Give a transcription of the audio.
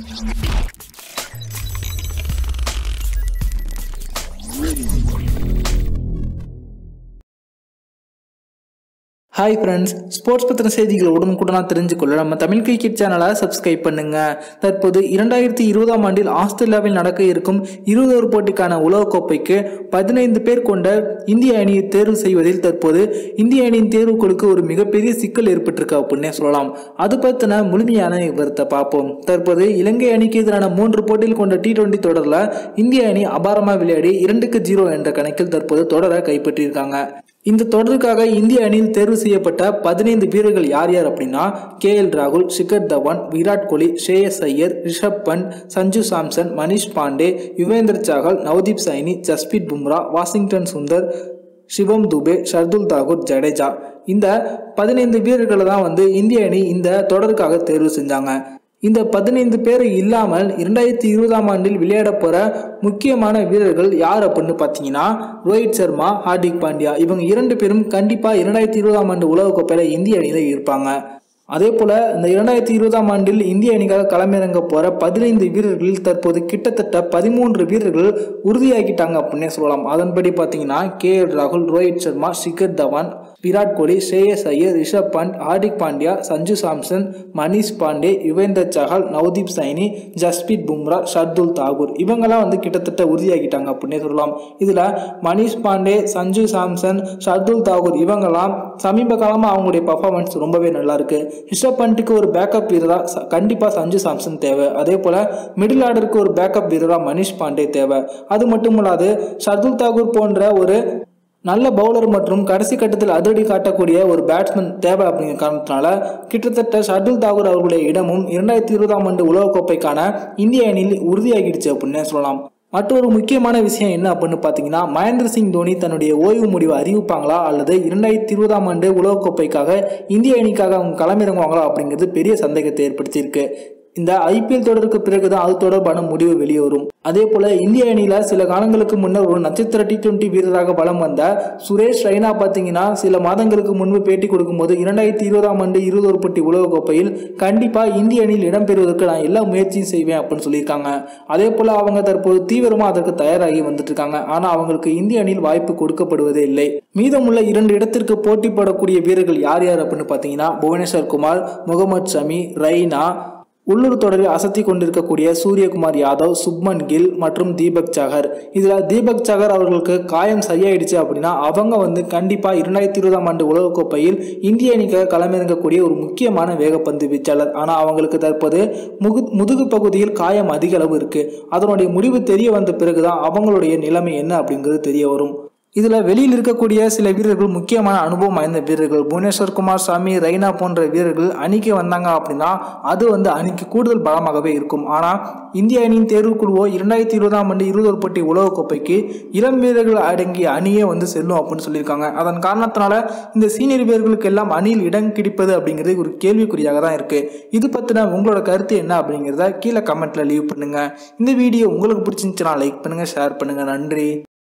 hi friends sports பற்றின செய்திகளை உடனுக்குடனாக தெரிஞ்சுக்கொள்ள நம்ம தமிழ் கிரிக்கெட் சேனலை சப்ஸ்கிரைப் பண்ணுங்க தற்போது இரண்டாயிரத்தி இருபதாம் ஆண்டில் ஆஸ்திரேலியாவில் நடக்க இருக்கும் இருபதோரு போட்டிக்கான உலகக்கோப்பைக்கு பதினைந்து பேர் கொண்ட இந்திய அணியை தேர்வு செய்வதில் தற்போது இந்திய அணியின் தேர்வுக்குழுக்கு ஒரு மிகப்பெரிய சிக்கல் ஏற்பட்டிருக்கு அப்படின்னே சொல்லலாம் அது பற்றின முழுமையான விவரத்தை பார்ப்போம் தற்போது இலங்கை அணிக்கு எதிரான மூன்று போட்டியில் கொண்ட டி டுவெண்டி தொடரில் இந்திய அணி அபாரமாக விளையாடி இரண்டுக்கு ஜீரோ என்ற கணக்கில் தற்போது தொடரை கைப்பற்றியிருக்காங்க இந்த தொடருக்காக இந்திய அணியில் தேர்வு செய்யப்பட்ட பதினைந்து வீரர்கள் யார் யார் அப்படின்னா கே எல் ராகுல் சிகர் தவான் விராட் கோலி ஷ்ரேயஸ் ஐயர் ரிஷப் பண்ட் சஞ்சு சாம்சன் மனிஷ் பாண்டே யுவேந்தர் சாகல் நவ்தீப் சைனி ஜஸ்பீத் பும்ரா வாஷிங்டன் சுந்தர் சிவம் துபே ஷர்துல் தாகூர் ஜடேஜா இந்த பதினைந்து வீரர்களை தான் வந்து இந்திய அணி இந்த தொடருக்காக தேர்வு செஞ்சாங்க இந்த பதினைந்து பேர் இல்லாமல் இரண்டாயிரத்தி இருபதாம் ஆண்டில் விளையாட போற முக்கியமான வீரர்கள் யார் அப்படின்னு பார்த்தீங்கன்னா ரோஹித் சர்மா ஹார்திக் பாண்டியா இவங்க இரண்டு பேரும் கண்டிப்பாக இரண்டாயிரத்தி இருபதாம் ஆண்டு உலகக்கோப்பையில் இந்திய அணியில் இருப்பாங்க அதே போல இந்த இரண்டாயிரத்தி இருபதாம் ஆண்டில் இந்திய அணிக்காக களமிறங்க போற பதினைந்து வீரர்களில் தற்போது கிட்டத்தட்ட பதிமூன்று வீரர்கள் உறுதியாகிட்டாங்க அப்படின்னே சொல்லலாம் அதன்படி பார்த்தீங்கன்னா கே எல் ராகுல் ரோஹித் சர்மா ஷிகர் தவான் விராட் கோலி ஸ்ரேயஸ் ஐயர் ரிஷப் பண்ட் ஹார்திக் பாண்டியா சஞ்சு சாம்சன் மணிஷ் பாண்டே யுவேந்தர் சஹால் நவ்தீப் சைனி ஜஸ்பீத் பும்ரா ஷர்துல் தாகூர் இவங்கெல்லாம் வந்து கிட்டத்தட்ட உறுதியாகிட்டாங்க அப்படின்னே சொல்லலாம் இதில் மணிஷ் பாண்டே சஞ்சு சாம்சன் ஷர்துல் தாகூர் இவங்கெல்லாம் சமீப காலமாக அவங்களுடைய பர்ஃபார்மன்ஸ் ரொம்பவே நல்லா இருக்கு ரிஷப் பண்ட்டுக்கு ஒரு பேக்கப் வீரராக கண்டிப்பாக சஞ்சு சாம்சன் தேவை அதே போல் மிடில் ஆர்டருக்கு ஒரு பேக்கப் வீரராக மணிஷ் பாண்டே தேவை அது மட்டும் இல்லாது ஷர்துல் தாகூர் போன்ற ஒரு நல்ல பவுலர் மற்றும் கடைசி கட்டத்தில் அதிரடி காட்டக்கூடிய ஒரு பேட்ஸ்மேன் தேவை அப்படிங்கிற காரணத்தினால கிட்டத்தட்ட ஷர்துல் தாகூர் அவர்களுடைய இடமும் இரண்டாயிரத்தி இருபதாம் ஆண்டு உலகக்கோப்பைக்கான இந்திய அணியில் உறுதியாகிடுச்சு அப்படின்னு சொல்லலாம் மற்றொரு முக்கியமான விஷயம் என்ன அப்படின்னு பார்த்தீங்கன்னா மகேந்திர சிங் தோனி தன்னுடைய ஓய்வு முடிவை அறிவிப்பாங்களா அல்லது இரண்டாயிரத்தி இருபதாம் ஆண்டு உலகக்கோப்பைக்காக இந்திய அணிக்காக அவங்க களமிறங்குவாங்களா அப்படிங்கிறது பெரிய சந்தேகத்தை ஏற்படுத்தியிருக்கு இந்த ஐபிஎல் தொடருக்கு பிறகுதான் அது தொடர்பான முடிவு வெளியே வரும் அதே போல இந்திய அணியில சில காலங்களுக்கு முன்னர் ஒரு நட்சத்திர டி டுவெண்டி வீரராக வலம் வந்த சுரேஷ் ரெய்னா பார்த்தீங்கன்னா சில மாதங்களுக்கு முன்பு பேட்டி கொடுக்கும்போது இரண்டாயிரத்தி இருபதாம் ஆண்டு இருபது போட்டி உலகக்கோப்பையில் கண்டிப்பா இந்திய அணியில் இடம்பெறுவதற்கு நான் எல்லா முயற்சியும் செய்வேன் அப்படின்னு சொல்லியிருக்காங்க அதே போல அவங்க தற்போது தீவிரமா அதற்கு தயாராகி வந்துட்டு இருக்காங்க ஆனா அவங்களுக்கு இந்திய அணியில் வாய்ப்பு கொடுக்கப்படுவதே இல்லை மீதமுள்ள இரண்டு இடத்திற்கு போட்டி போடக்கூடிய வீரர்கள் யார் யார் அப்படின்னு பார்த்தீங்கன்னா புவனேஸ்வர் குமார் முகமது ஷமி ரெய்னா உள்ளூர் தொடரில் அசத்தி கொண்டிருக்கக்கூடிய சூரியகுமார் யாதவ் சுப்மன் கில் மற்றும் தீபக் சகர் இதில் தீபக் சகர் அவர்களுக்கு காயம் சரியாயிடுச்சு அப்படின்னா அவங்க வந்து கண்டிப்பாக இரண்டாயிரத்தி இருபதாம் ஆண்டு உலகக்கோப்பையில் இந்திய அணிக்காக களமிறங்கக்கூடிய ஒரு முக்கியமான வேகப்பந்து வீச்சாளர் ஆனால் அவங்களுக்கு தற்போது முகு முதுகு பகுதியில் காயம் அதிக அளவு இருக்கு அதனுடைய முடிவு தெரிய வந்த பிறகுதான் அவங்களுடைய நிலைமை என்ன அப்படிங்கிறது தெரிய வரும் இதில் வெளியில் இருக்கக்கூடிய சில வீரர்கள் முக்கியமான அனுபவம் வாய்ந்த வீரர்கள் புவனேஸ்வர் குமார் சாமி ரெய்னா போன்ற வீரர்கள் அணிக்கு வந்தாங்க அப்படின்னா அது வந்து அணிக்கு கூடுதல் பலமாகவே இருக்கும் ஆனால் இந்திய அணியின் தேர்வுக்குழுவோ இரண்டாயிரத்தி இருபதாம் ஆண்டு இருபது போட்டி உலகக்கோப்பைக்கு இளம் வீரர்கள் அடங்கிய அணியே வந்து செல்லும் அப்படின்னு சொல்லியிருக்காங்க அதன் காரணத்தினால இந்த சீனியர் வீரர்களுக்கு எல்லாம் அணியில் இடம் கிடைப்பது அப்படிங்கிறது ஒரு கேள்விக்குறியாக தான் இருக்கு இது பற்றின உங்களோட கருத்து என்ன அப்படிங்கிறத கீழே கமெண்ட்ல லீவ் பண்ணுங்க இந்த வீடியோ உங்களுக்கு பிடிச்சிருந்துச்சுன்னா லைக் பண்ணுங்க ஷேர் பண்ணுங்க நன்றி